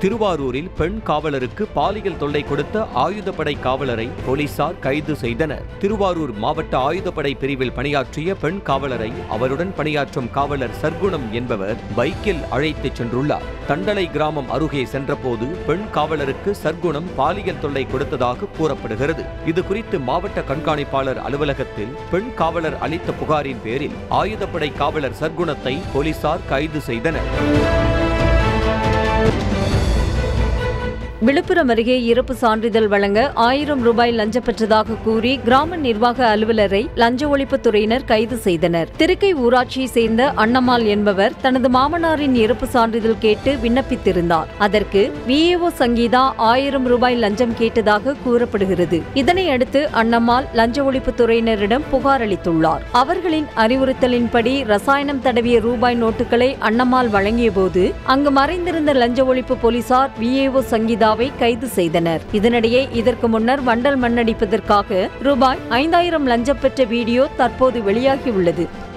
திருவாரூரில் பெண் காவலருக்கு பாலியல் தொல்லை கொடுத்த ஆயுதப்படை காவலரை போலீசார் கைது செய்தனர் திருவாரூர் மாவட்ட ஆயுதப்படை பிரிவில் பணியாற்றிய பெண் காவலரை அவருடன் பணியாற்றும் காவலர் சர்க்குணம் என்பவர் பைக்கில் அழைத்துச் சென்றுள்ளார் தண்டலை கிராமம் அருகே சென்றபோது பெண் காவலருக்கு சர்க்குணம் பாலியல் தொல்லை கொடுத்ததாக கூறப்படுகிறது இது குறித்து மாவட்ட கண்காணிப்பாளர் அலுவலகத்தில் பெண் காவலர் அளித்த புகாரின் பேரில் ஆயுதப்படை காவலர் சர்க்குணத்தை போலீசார் கைது செய்தனர் விழுப்புரம் அருகே இறப்பு சான்றிதழ் வழங்க ஆயிரம் ரூபாய் லஞ்சம் பெற்றதாக கூறி கிராம நிர்வாக அலுவலரை லஞ்ச ஒழிப்புத்துறையினர் கைது செய்தனர் திருக்கை ஊராட்சியை சேர்ந்த அண்ணம்மாள் என்பவர் தனது மாமனாரின் இறப்பு சான்றிதழ் கேட்டு விண்ணப்பித்திருந்தார் அதற்கு விஏஓ சங்கீதா ஆயிரம் ரூபாய் லஞ்சம் கேட்டதாக கூறப்படுகிறது இதனை அடுத்து அண்ணம்மாள் லஞ்ச ஒழிப்புத்துறையினரிடம் புகார் அளித்துள்ளார் அவர்களின் அறிவுறுத்தலின்படி ரசாயனம் தடவிய ரூபாய் நோட்டுகளை அண்ணம்மாள் வழங்கியபோது அங்கு மறைந்திருந்த லஞ்ச ஒழிப்பு போலீசார் விஏஓ சங்கீதாவை கைது செய்தனர் இதனிடையே இதற்கு முன்னர் வண்டல் மண்ணடிப்பதற்காக ரூபாய் ஐந்தாயிரம் லஞ்சம் பெற்ற வீடியோ தற்போது வெளியாகியுள்ளது